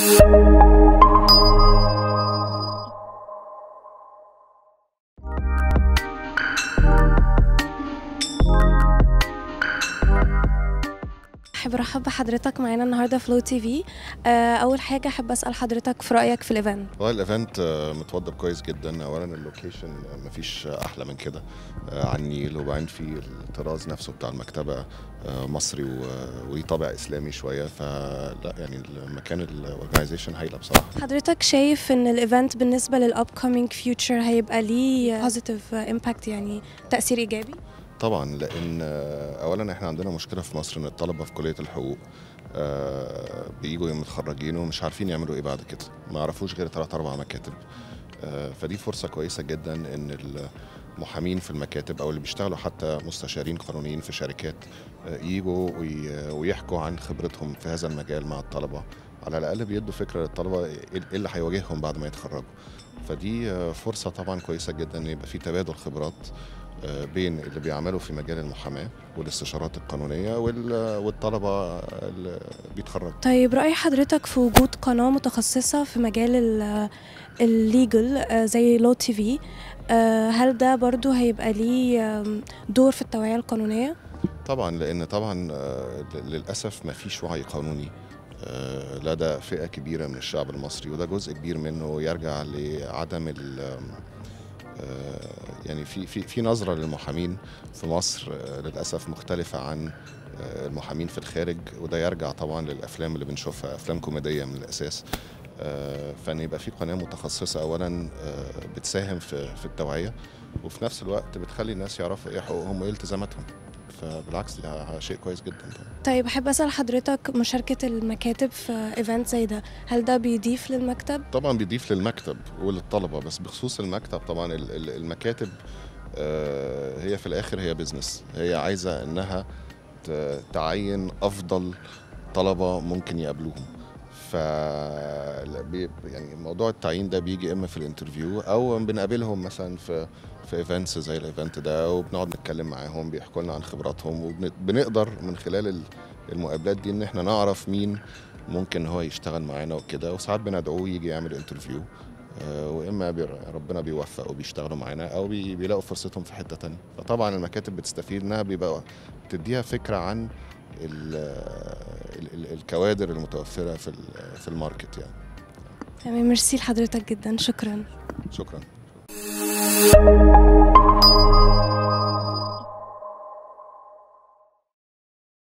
احب ارحب بحضرتك معانا النهارده في لو تي في اول حاجه احب اسال حضرتك في رايك في الايفنت والله الايفنت آه، متوضب كويس جدا اولا اللوكيشن آه، مفيش احلى من كده آه، على النيل وبعدين في الطراز نفسه بتاع المكتبه آه، مصري و- وليه طابع اسلامي شويه فلا يعني المكان الاورجنايزيشن هايله بصراحه حضرتك شايف ان الايفنت بالنسبه للاب كومينج فيوتشر هيبقى ليه بوزيتيف امباكت يعني تاثير ايجابي طبعا لان آه، اولا احنا عندنا مشكله في مصر ان الطلبه في كليه الحقوق آه، بيجوا يوم متخرجين ومش عارفين يعملوا ايه بعد كده ما يعرفوش غير ثلاث اربع مكاتب آه، فدي فرصه كويسه جدا ان المحامين في المكاتب او اللي بيشتغلوا حتى مستشارين قانونيين في شركات آه، يجوا وي- ويحكوا عن خبرتهم في هذا المجال مع الطلبه على الاقل بيدوا فكره للطلبه ايه إيه اللي هيواجههم بعد ما يتخرجوا فدي آه، فرصه طبعا كويسه جدا ان يبقى في تبادل خبرات آه، بين اللي بيعملوا في مجال المحاماه والاستشارات القانونيه وال- والطلبه اللي بيتخرجوا طيب راي حضرتك في وجود قناه متخصصه في مجال الليجل زي لو تي في هل ده برضو هيبقى ليه آم، دور في التوعيه القانونيه طبعا لان طبعا آه، للاسف ما فيش وعي قانوني آه، لدى فئه كبيره من الشعب المصري وده جزء كبير منه يرجع لعدم ال آه، يعني في في في نظره للمحامين في مصر آه، للاسف مختلفه عن آه، المحامين في الخارج وده يرجع طبعا للافلام اللي بنشوفها افلام كوميديه من الاساس آه، فان يبقى في قناه متخصصه اولا آه، بتساهم في في التوعيه وفي نفس الوقت بتخلي الناس يعرفوا ايه حقوقهم وايه التزاماتهم فبالعكس ده شيء كويس جدا طبعا طيب احب اسال حضرتك مشاركه المكاتب في ايفنت زي ده هل ده بيضيف للمكتب طبعا بيضيف للمكتب وللطلبه بس بخصوص المكتب طبعا ال- ال- المكاتب آه، هي في الاخر هي بيزنس هي عايزه انها ت- تعين افضل طلبه ممكن يقابلوهم ف لا، بي- يعني موضوع التعيين ده بيجي اما في الانترفيو او بنقابلهم مثلا في في ايفنتس زي الايفنت ده وبنقعد نتكلم معاهم بيحكوا لنا عن خبراتهم وبنقدر من خلال ال- المقابلات دي ان احنا نعرف مين ممكن هو يشتغل معانا وكده وساعات بندعوه يجي يعمل انترفيو آه، واما بير- ربنا بيوفق وبيشتغلوا معانا او بي- بيلاقوا فرصتهم في حته تانية فطبعا المكاتب بتستفيد انها بيبقى بتديها فكره عن ال ال ال الكوادر المتوفره في ال- في الماركت يعني تمام ميرسي لحضرتك جدا شكرا شكرا